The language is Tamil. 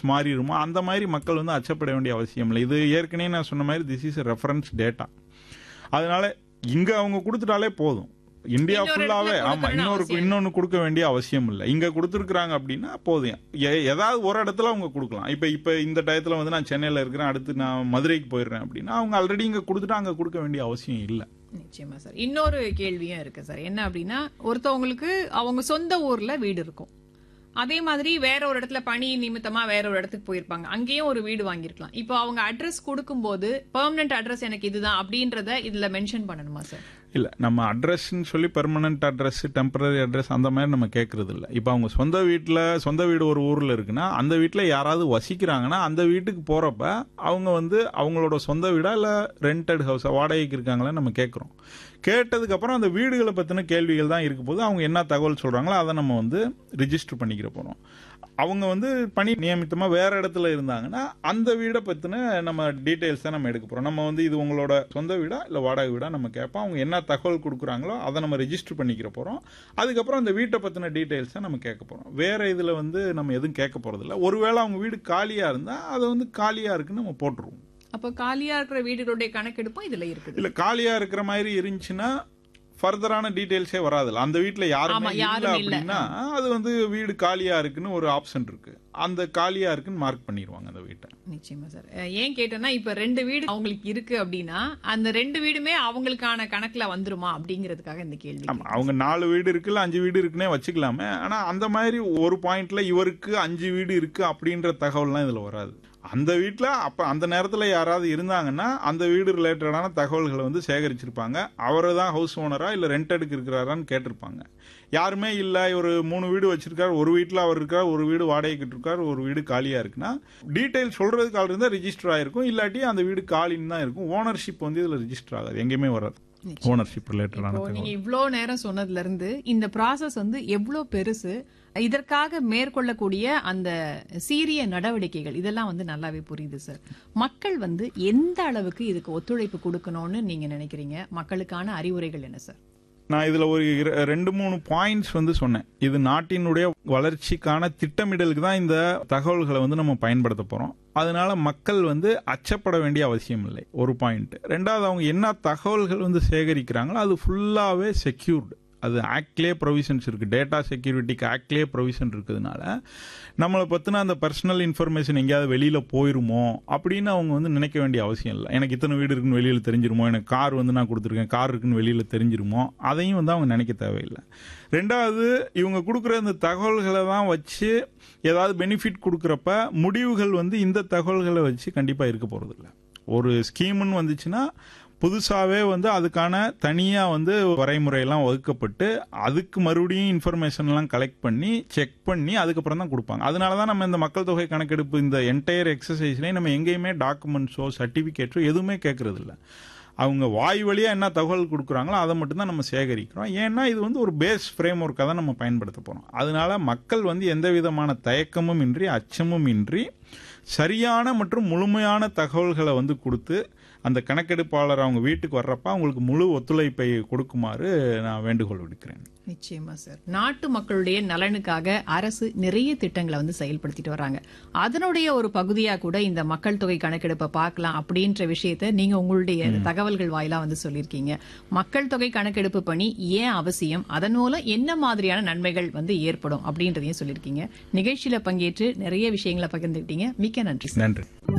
மாறிடுமோ அந்த மாதிரி மக்கள் வந்து அச்சப்பட வேண்டிய அவசியம் இல்லை இது ஏற்கனவே நான் சொன்ன மாதிரி திஸ் இஸ் ரெஃபரன்ஸ் டேட்டா அதனால இங்க அவங்க கொடுத்துட்டாலே போதும் இந்தியா இன்னொரு ஃபுல்லாவே இடத்துல ஆமா கொடுக்கணும்னு இன்னொரு அவசியம் இன்னொன்னு கொடுக்க வேண்டிய அவசியம் இல்லை இங்க கொடுத்துருக்காங்க அப்படின்னா போதும் எ- ஏதாவது ஒரு இடத்துல அவங்க கொடுக்கலாம் இப்ப இப்ப இந்த டயத்துல வந்து நான் சென்னையில இருக்கிறேன் அடுத்து நான் மதுரைக்கு போயிடுறேன் அப்படின்னா அவங்க ஆல்ரெடி இங்க கொடுத்துட்டு அங்க கொடுக்க வேண்டிய அவசியம் இல்லை நிச்சயமா சார் இன்னொரு கேள்வியும் இருக்கு சார் என்ன அப்படின்னா ஒருத்தவங்களுக்கு அவங்க சொந்த ஊர்ல வீடு இருக்கும் அதே மாதிரி வேற ஒரு இடத்துல பணி நிமித்தமா வேற ஒரு இடத்துக்கு போயிருப்பாங்க அங்கேயும் ஒரு வீடு வாங்கியிருக்கலாம் இப்போ அவங்க அட்ரஸ் கொடுக்கும்போது பெர்மனன்ட் அட்ரஸ் எனக்கு இதுதான் அப்படின்றத இதுல மென்ஷன் பண்ணணுமா சார் இல்ல நம்ம அட்ரஸ்ன்னு சொல்லி பெர்மனன்ட் அட்ரஸ் டெம்பரரி அட்ரஸ் அந்த மாதிரி நம்ம கேட்கறது இல்ல இப்போ அவங்க சொந்த வீட்ல சொந்த வீடு ஒரு ஊர்ல இருக்குன்னா அந்த வீட்ல யாராவது வசிக்கிறாங்கன்னா அந்த வீட்டுக்கு போறப்ப அவங்க வந்து அவங்களோட சொந்த வீடா இல்ல ரெண்டட் ஹவுஸ் வாடகைக்கு இருக்காங்களா நம்ம கேட்கறோம் கேட்டதுக்கு அப்புறம் அந்த வீடுகளை பத்தின கேள்விகள் தான் இருக்க போது அவங்க என்ன தகவல் சொல்றாங்களோ அதை நம்ம வந்து ரிஜிஸ்டர் பண்ணிக்கிற போறோம் அவங்க வந்து பணி நியமித்தமா வேற இடத்துல இருந்தாங்கன்னா அந்த வீடை பத்தின நம்ம டீடைல்ஸ் தான் நம்ம எடுக்க போறோம் நம்ம வந்து இது உங்களோட சொந்த வீடா இல்ல வாடகை வீடா நம்ம கேட்போம் அவங்க என்ன தகவல் கொடுக்குறாங்களோ அதை நம்ம ரெஜிஸ்டர் பண்ணிக்கிற போறோம் அதுக்கப்புறம் அந்த வீட்டை பத்தின டீடைல்ஸ் தான் நம்ம கேட்க போறோம் வேற இதுல வந்து நம்ம எதுவும் கேட்க போறது இல்ல ஒருவேளை அவங்க வீடு காலியா இருந்தா அதை வந்து காலியா இருக்குன்னு நம்ம போட்டுருவோம் அப்போ காலியா இருக்கிற வீடுகளுடைய கணக்கெடுப்பும் இதுல இருக்குது இல்ல காலியா இருக்கிற மாதிரி இருந்துச்சுன்னா ஃபர்தரான டீடைல்ஸே வராதுல்ல அந்த வீட்ல யாருமே ஆமா, இல்ல யாரும் இல்ல. அப்படின்னா அது வந்து வீடு காலியா இருக்குன்னு ஒரு ஆப்ஷன் இருக்கு அந்த காலியா இருக்குன்னு மார்க் பண்ணிடுவாங்க அந்த வீட்டை நிச்சயமா சார் அஹ் ஏன் கேட்டேன்னா இப்ப ரெண்டு வீடு அவங்களுக்கு இருக்கு அப்படின்னா அந்த ரெண்டு வீடுமே அவங்களுக்கான கணக்குல வந்துருமா அப்படிங்கிறதுக்காக இந்த கேள்வி ஆமா அவங்க நாலு வீடு இருக்குல்ல அஞ்சு வீடு இருக்குன்னே வச்சுக்கலாமே ஆனா அந்த மாதிரி ஒரு பாயிண்ட்ல இவருக்கு அஞ்சு வீடு இருக்கு அப்படின்ற தகவல்லாம் இதுல வராது அந்த வீட்ல அப்ப அந்த நேரத்துல யாராவது இருந்தாங்கன்னா அந்த வீடு ரிலேட்டடான தகவல்களை வந்து சேகரிச்சிருப்பாங்க அவரை தான் ஹவுஸ் ஓனரா இல்ல ரெண்டடுக்கு இருக்கிறாரான்னு கேட்டிருப்பாங்க யாருமே இல்ல ஒரு மூணு வீடு வச்சிருக்காரு ஒரு வீட்ல அவர் இருக்கார் ஒரு வீடு வாடகைக்கு இருக்கார் ஒரு வீடு காலியா இருக்குன்னா டீடைல் சொல்றதுக்கு ஆள் இருந்தா ரிஜிஸ்டர் ஆயிருக்கும் இல்லாட்டி அந்த வீடு காலின்னு தான் இருக்கும் ஓனர்ஷிப் வந்து இதுல ரிஜிஸ்டர் ஆகாது எங்கேயுமே வராது ஓனர்ஷிப் ரிலேட்டடான இப்போ தகவல் நீங்க இவ்ளோ நேரம் சொன்னதுல இருந்து இந்த ப்ராசஸ் வந்து எவ்வளவு பெருசு இதற்காக மேற்கொள்ளக்கூடிய அந்த சீரிய நடவடிக்கைகள் இதெல்லாம் வந்து நல்லாவே புரியுது சார் மக்கள் வந்து எந்த அளவுக்கு இதுக்கு ஒத்துழைப்பு கொடுக்கணும்னு நீங்க நினைக்கிறீங்க மக்களுக்கான அறிவுரைகள் என்ன சார் நான் இதுல ஒரு இர- ரெண்டு மூணு பாயிண்ட்ஸ் வந்து சொன்னேன் இது நாட்டினுடைய வளர்ச்சிக்கான திட்டமிடலுக்கு தான் இந்த தகவல்களை வந்து நம்ம பயன்படுத்த போறோம் அதனால மக்கள் வந்து அச்சப்பட வேண்டிய அவசியம் இல்லை ஒரு பாயிண்ட் ரெண்டாவது அவங்க என்ன தகவல்கள் வந்து சேகரிக்கிறாங்களோ அது ஃபுல்லாவே செக்யூர்டு அது ஆக்ட்லேயே ப்ரொவிஷன்ஸ் இருக்கு டேட்டா செக்யூரிட்டிக்கு ஆக்ட்லேயே ப்ரொவிஷன் இருக்கிறதுனால நம்மளை பத்தின அந்த பர்சனல் இன்ஃபர்மேஷன் எங்கேயாவது வெளியில போயிருமோ அப்படின்னு அவங்க வந்து நினைக்க வேண்டிய அவசியம் இல்லை எனக்கு இத்தனை வீடு இருக்குன்னு வெளியில தெரிஞ்சிருமோ எனக்கு கார் வந்து நான் கொடுத்துருக்கேன் கார் இருக்குன்னு வெளியில தெரிஞ்சிருமோ அதையும் வந்து அவங்க நினைக்க தேவையில்லை ரெண்டாவது இவங்க கொடுக்குற இந்த தகவல்களை தான் வச்சு ஏதாவது பெனிஃபிட் கொடுக்குறப்ப முடிவுகள் வந்து இந்த தகவல்களை வச்சு கண்டிப்பா இருக்க போறது இல்ல ஒரு ஸ்கீம்னு வந்துச்சுன்னா புதுசாவே வந்து அதுக்கான தனியா வந்து வரைமுறையெல்லாம் வகுக்கப்பட்டு அதுக்கு மறுபடியும் இன்ஃபர்மேஷன் எல்லாம் கலெக்ட் பண்ணி செக் பண்ணி அதுக்கப்புறம் தான் கொடுப்பாங்க அதனால தான் நம்ம இந்த மக்கள் தொகை கணக்கெடுப்பு இந்த என்டையர் எக்ஸசைஸ்லேயும் நம்ம எங்கேயுமே டாக்குமெண்ட்ஸோ சர்டிஃபிகேட்டோ எதுவுமே கேட்கறது இல்ல அவங்க வாய் வழியா என்ன தகவல் கொடுக்குறாங்களோ அதை மட்டும்தான் நம்ம சேகரிக்கிறோம் ஏன்னா இது வந்து ஒரு பேஸ் ஃப்ரேம் ஒர்க்காக தான் நம்ம பயன்படுத்த போறோம் அதனால மக்கள் வந்து எந்த விதமான தயக்கமும் இன்றி அச்சமும் இன்றி சரியான மற்றும் முழுமையான தகவல்களை வந்து கொடுத்து அந்த கணக்கெடுப்பாளர் அவங்க வீட்டுக்கு வர்றப்ப அவங்களுக்கு முழு ஒத்துழைப்பை கொடுக்குமாறு நான் வேண்டுகோள் விடுக்கிறேன் நிச்சயமா சார் நாட்டு மக்களுடைய நலனுக்காக அரசு நிறைய திட்டங்களை வந்து செயல்படுத்திட்டு வராங்க அதனுடைய ஒரு பகுதியா கூட இந்த மக்கள் தொகை கணக்கெடுப்பை பார்க்கலாம் அப்படின்ற விஷயத்த நீங்க உங்களுடைய தகவல்கள் வாயிலா வந்து சொல்லியிருக்கீங்க மக்கள் தொகை கணக்கெடுப்பு பணி ஏன் அவசியம் அதன் மூலம் என்ன மாதிரியான நன்மைகள் வந்து ஏற்படும் அப்படின்றதையும் சொல்லியிருக்கீங்க நிகழ்ச்சியில பங்கேற்று நிறைய விஷயங்களை பகிர்ந்துக்கிட்டீங்க மிக்க நன்றி சார் நன்றி